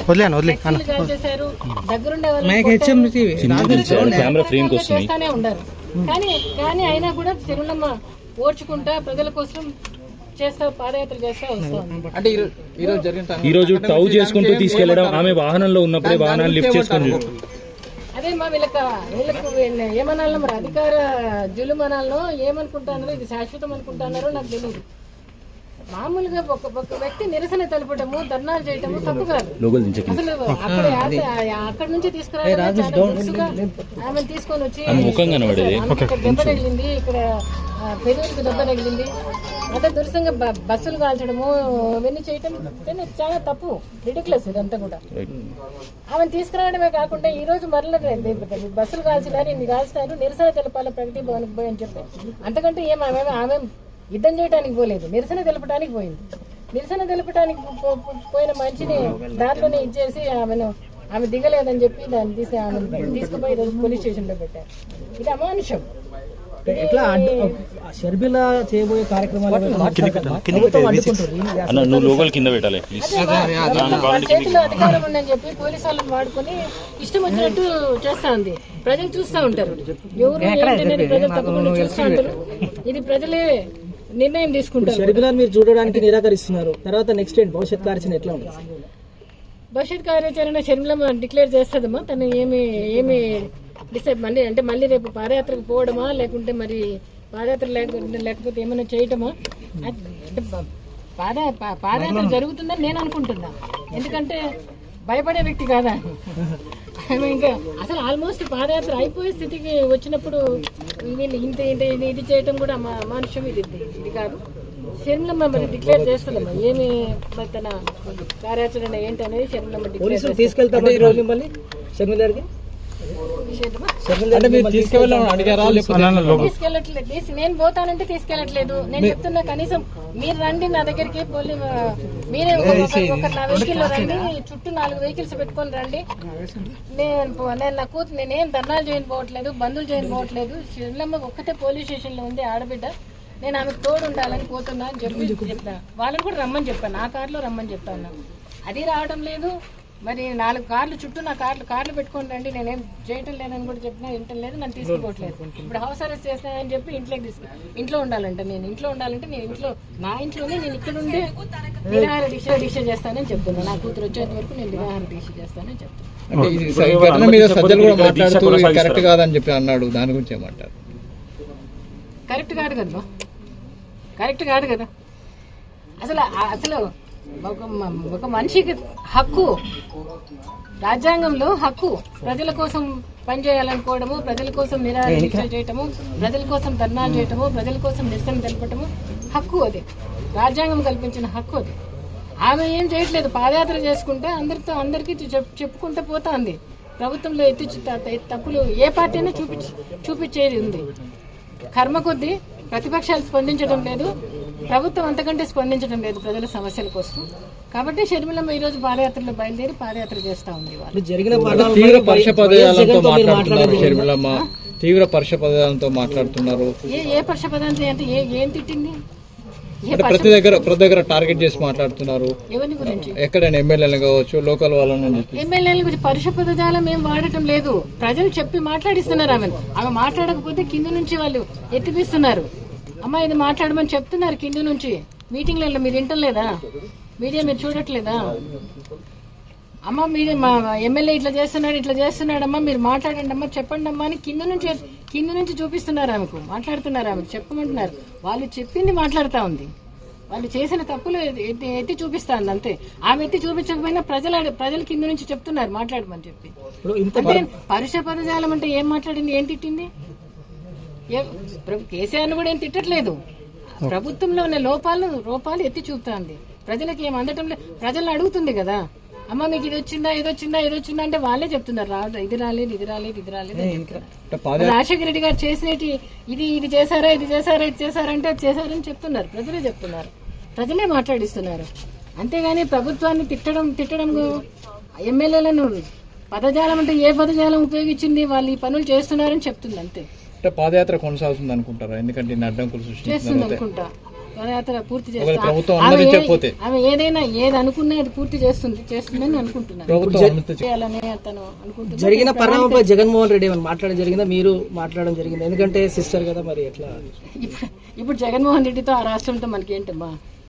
వదిలే అన్న వదిలే అన్న ఫ్లెక్సీలు కాల్చేశారు దగ్గరుండే వాళ్ళని మైక్ కొట్టారు. హెచ్ఎం టీవీ కెమెరా ఫ్రేమ్ కి వస్తుంది చేస్తానే ఉన్నారు కానీ కానీ అయినా కూడా తిరుమలమ్మ ఓడ్చుకుంటా ప్రజల కోసం చేస్తా పాదయాత్ర చేస్తా వస్తాం అంటే ఈ రో- ఈ రోజు జరిగిన ఈ రోజు టౌ చేసుకుంటూ తీసుకెళ్లడం ఆమె వాహనంలో ఉన్నప్పుడే వాహనాన్ని లిఫ్ట్ చేసుకొని అదే మా వీళ్ళకి వీళ్ళకు వీళ్ళ ఏమనాలో మరి అధికార జులుమనాలో ఏమనుకుంటున్నారో ఇది శాశ్వతం అనుకుంటున్నారో నాకు తెలియదు మామూలుగా ఒక ఒక వ్యక్తి నిరసన తెలపటము ధర్నాలు చేయటము తప్పు కాదు లోగల్ దించకి అసలు అక్కడ అక్కడ నుంచి తీసుకురావడం చాలా దురుసుగా ఆమెను తీసుకొని వచ్చి ఆమె ముఖం కనబడేది. ఆమెకి ఇక్కడ దెబ్బ తగిలింది ఇక్కడ ఆ, పెదవులకు దెబ్బ తగిలింది అదే దురుసంగా బ- బస్సులు కాల్చడము ఇవన్నీ చేయటం ఇవన్నీ చాలా తప్పు రిడిక్లెస్ ఇదంతా కూడా ఆమెను తీసుకురావడమే కాకుండా ఈ రోజు మరల బస్సులు కాల్చినారు ఇన్ని కాల్చినారు నిరసన తెలపాల ప్రగతి భవన్కి పోయి అని చెప్పి అంతకంటే ఏం ఆమె ఆమె యుద్ధం చేయడానికి పోలేదు నిరసన తెలపడానికి పోయింది నిరసన తెలపడానికి పో- పో- పోయిన మనిషిని దాంట్లోనే ఇచ్చేసి ఆమెను ఆమె దిగలేదని చెప్పి దాన్ని తీసి ఆమె తీసుకుపోయి ఈరోజు పోలీస్ స్టేషన్ లో పెట్టారు ఇది అమానుషం ఎట్లా షర్బిల చేయబోయే కార్యక్రమాలు అన్న నువ్వు లోగల్ కింద పెట్టాలి ప్లీజ్ వాళ్ళ చేతిలో అధికారం ఉందని చెప్పి పోలీసు వాళ్ళని వాడుకొని ఇష్టం వచ్చినట్టు చేస్తా ఉంది ప్రజలు చూస్తా ఉంటారు ఎవరు ఏంటనేది ప్రజలు తప్పకుండా చూస్తా ఉంటారు ఇది ప్రజలే నిర్ణయం తీసుకుంటారు షర్బిలాని మీరు చూడడానికి నిరాకరిస్తున్నారు తర్వాత నెక్స్ట్ ఏంటి భవిష్యత్ కార్యాచరణ ఎట్లా ఉంది భవిష్యత్ కార్యాచరణ షర్మిలమ్మ డిక్లేర్ చేస్తుందమ్మా తను ఏమి ఏమి డిసైడ్ మళ్ళీ అంటే మళ్ళీ రేపు పాదయాత్రకు పోవడమా లేకుంటే మరి పాదయాత్ర లేకుంటే లేకపోతే ఏమైనా చేయటమా అది- అంటే ప- పాద పా- పాదయాత్ర జరుగుతుందని నేను అనుకుంటున్నా ఎందుకంటే భయపడే వ్యక్తి కాదా ఆమె ఇంకా అసలు ఆల్మోస్ట్ పాదయాత్ర అయిపోయే స్థితికి వచ్చినప్పుడు వీళ్ళు ఇంత ఇంత ఇది ఇది చేయటం కూడా మా అమానుష్యం ఇది ఇది కాదు షర్మిలమ్మ మరి డిక్లేర్ చేస్తుందమ్మా ఏమి మరి తన కార్యాచరణ ఏంటి అనేది షర్మిలమ్మ డిక్లేర్ పోలీసులు తీసుకెళ్తారు ఈ రోజు మిమ్మల్ని షర్మిల గారికి చేస్తుందమ్మా అంటే మీరు తీసుకెళ్ళాలని అడిగారా తీసుకెళ్ళట్లేదు తీసి- నేను పోతానంటే తీసుకెళ్ళట్లేదు నేను చెప్తున్నా కనీసం మీరు రండి నా దగ్గరికి పోలీ మీరే ఒక- ఒక- ఒక నా వెహికల్ లో రండి చుట్టూ నాలుగు వెహికల్స్ పెట్టుకొని రండి నేను పో- నేను నా కూతురు నేనేం ధర్నాలు చేయని పోవట్లేదు బంధువులు చేయని పోవట్లేదు శివలమ్మ ఒక్కతే పోలీస్ స్టేషన్ లో ఉంది ఆడబిడ్డ నేను ఆమెకు తోడు ఉండాలని పోతున్నా అని చెప్పి చెప్పిన వాళ్ళని కూడా రమ్మని చెప్పాను నా కార్లో రమ్మని చెప్పాను అది రావడం లేదు మరి నాలుగు కార్లు చుట్టూ నా కార్లు కార్లు పెట్టుకొని రండి నేనేం చేయటం లేదని కూడా చెప్పినా వింటం లేదు నన్ను తీసుకోవట్లేదు ఇప్పుడు హౌస్ అరెస్ట్ చేస్తానని చెప్పి ఇంట్లోకి తీసుకు ఇంట్లో ఉండాలంట నేను ఇంట్లో ఉండాలంటే నేను ఇంట్లో నా ఇంట్లోనే నేను ఇక్కడ ఉండే నిరాహార దీక్ష దీక్ష చేస్తానని చెప్తున్నా నా కూతురు వచ్చేంత వరకు నేను నిరాహార దీక్ష చేస్తానని చెప్తున్నా అంటే ఇది ఈ ఘటన మీద సజ్జలు కూడా మాట్లాడుతూ ఇది కరెక్ట్ కాదని చెప్పి అన్నాడు దాని గురించి ఏమంటారు కరెక్ట్ కాదు కదా కరెక్ట్ కాదు కదా అసలు ఆ- అసలు ఒక మ- ఒక మనిషికి హక్కు రాజ్యాంగంలో హక్కు ప్రజల కోసం పనిచేయాలనుకోవడము ప్రజల కోసం నిరాహార దీక్ష చేయటము ప్రజల కోసం ధర్నాలు చేయటము ప్రజల కోసం నిరసన తెలపటము హక్కు అది రాజ్యాంగం కల్పించిన హక్కు అది ఆమె ఏం చేయట్లేదు పాదయాత్ర చేసుకుంటే అందరితో అందరికీ చెప్ చెప్పుకుంటూ పోతా ప్రభుత్వంలో ఎత్తి చు- త- తప్పులు ఏ పార్టీ అయినా చూపించి చూపించేది ఉంది కర్మ కొద్దీ ప్రతిపక్షాలు స్పందించడం లేదు ప్రభుత్వం అంతకంటే స్పందించడం లేదు ప్రజల సమస్యల కోసం కాబట్టి షర్మిలమ్మ ఈ రోజు పాదయాత్రలో బయలుదేరి పాదయాత్ర చేస్తా ఉంది వాళ్ళు జరిగిన తీవ్ర పరుష పదజాలంతో మాట్లాడుతున్నారు షర్మిలమ్మ తీవ్ర పరుష పదజాలంతో మాట్లాడుతున్నారు ఏ ఏ పక్ష పదాంతి అంటే ఏ ఏం తిట్టింది ఏ అంటే ప్రతి దగ్గర ప్రతి దగ్గర టార్గెట్ చేసి మాట్లాడుతున్నారు ఎవరి గురించి ఎక్కడైనా ఎమ్మెల్యేలు కావచ్చు లోకల్ వాళ్ళని చెప్పి ఎమ్మెల్యేల గురించి పరుష పదజాలం ఏం వాడటం లేదు ప్రజలు చెప్పి మాట్లాడిస్తున్నారు ఆమె ఆమె మాట్లాడకపోతే కింద నుంచి వాళ్ళు ఎత్తిపిస్తున్నారు అమ్మా ఇది మాట్లాడమని చెప్తున్నారు కింద నుంచి మీటింగ్లలో మీరు వింటలేదా మీడియా మీరు చూడట్లేదా అమ్మ మీరు మా ఎమ్మెల్యే ఇట్లా చేస్తున్నాడు ఇట్లా చేస్తున్నాడు అమ్మా మీరు మాట్లాడండి అమ్మా చెప్పండి అమ్మా అని కింద నుంచి కింద నుంచి చూపిస్తున్నారు ఆమెకు మాట్లాడుతున్నారు ఆమెకు చెప్పమంటున్నారు వాళ్ళు చెప్పింది మాట్లాడుతా ఉంది వాళ్ళు చేసిన తప్పులు ఎత్తి ఎత్తి చూపిస్తాంది అంతే ఆమె ఎత్తి చూపించకపోయినా ప్రజల ప్రజల కింద నుంచి చెప్తున్నారు మాట్లాడమని చెప్పి ఇప్పుడు ఇంత అంటే పరుష పదజాలం అంటే ఏం మాట్లాడింది ఏం తిట్టింది ఏ- ప్ర- కేసీఆర్ కూడా ఏం తిట్టట్లేదు ప్రభుత్వంలో ఉన్న లోపాలు లోపాలు ఎత్తి చూపుతాంది ప్రజలకు ఏం అందటం లేదు ప్రజలను అడుగుతుంది కదా అమ్మ మీకు ఇది వచ్చిందా ఇది వచ్చిందా ఇది వచ్చిందా అంటే వాళ్ళే చెప్తున్నారు రా ఇది రాలేదు ఇది రాలేదు ఇది రాలేదు అని చెప్తున్నారు. అంటే పాద రాజశేఖర రెడ్డి గారు చేసినటి ఇది ఇది చేశారా ఇది చేశారా ఇది చేశారంటే అది చేశారని చెప్తున్నారు ప్రజలే చెప్తున్నారు ప్రజలే మాట్లాడిస్తున్నారు అంతేగాని ప్రభుత్వాన్ని తిట్టడం తిట్టడం ఎమ్మెల్యేలను పదజాలం అంటే ఏ పదజాలం ఉపయోగించింది వాళ్ళు ఈ పనులు చేస్తున్నారని చెప్తుంది అంతే అంటే పాదయాత్ర కొనసాగుతుంది అనుకుంటారా ఎందుకంటే ఇన్ని అడ్డంకులు సృష్టించిన చేస్తుంది అనుకుంటా పదయాత్ర పూర్తి ఒకవేళ చేస్తా ప్రభుత్వం ఆమె ఏ- అనుమతించకపోతే? ఆమె ఏదైనా ఏది అనుకున్నా అది పూర్తి చేస్తుంది చేస్తుందని అనుకుంటున్నాను ప్రభుత్వం అనుమతి చేయాలని తను అనుకుంటున్నాను జరిగిన పరిణామంపై జగన్మోహన్ రెడ్డి ఏమైనా మాట్లాడడం జరిగిందా మీరు మాట్లాడడం జరిగిందా ఎందుకంటే సిస్టర్ కదా మరి ఎట్లా ఇప్పుడు ఇప్పుడు జగన్మోహన్ రెడ్డితో ఆ రాష్ట్రంతో మనకేంటమ్మా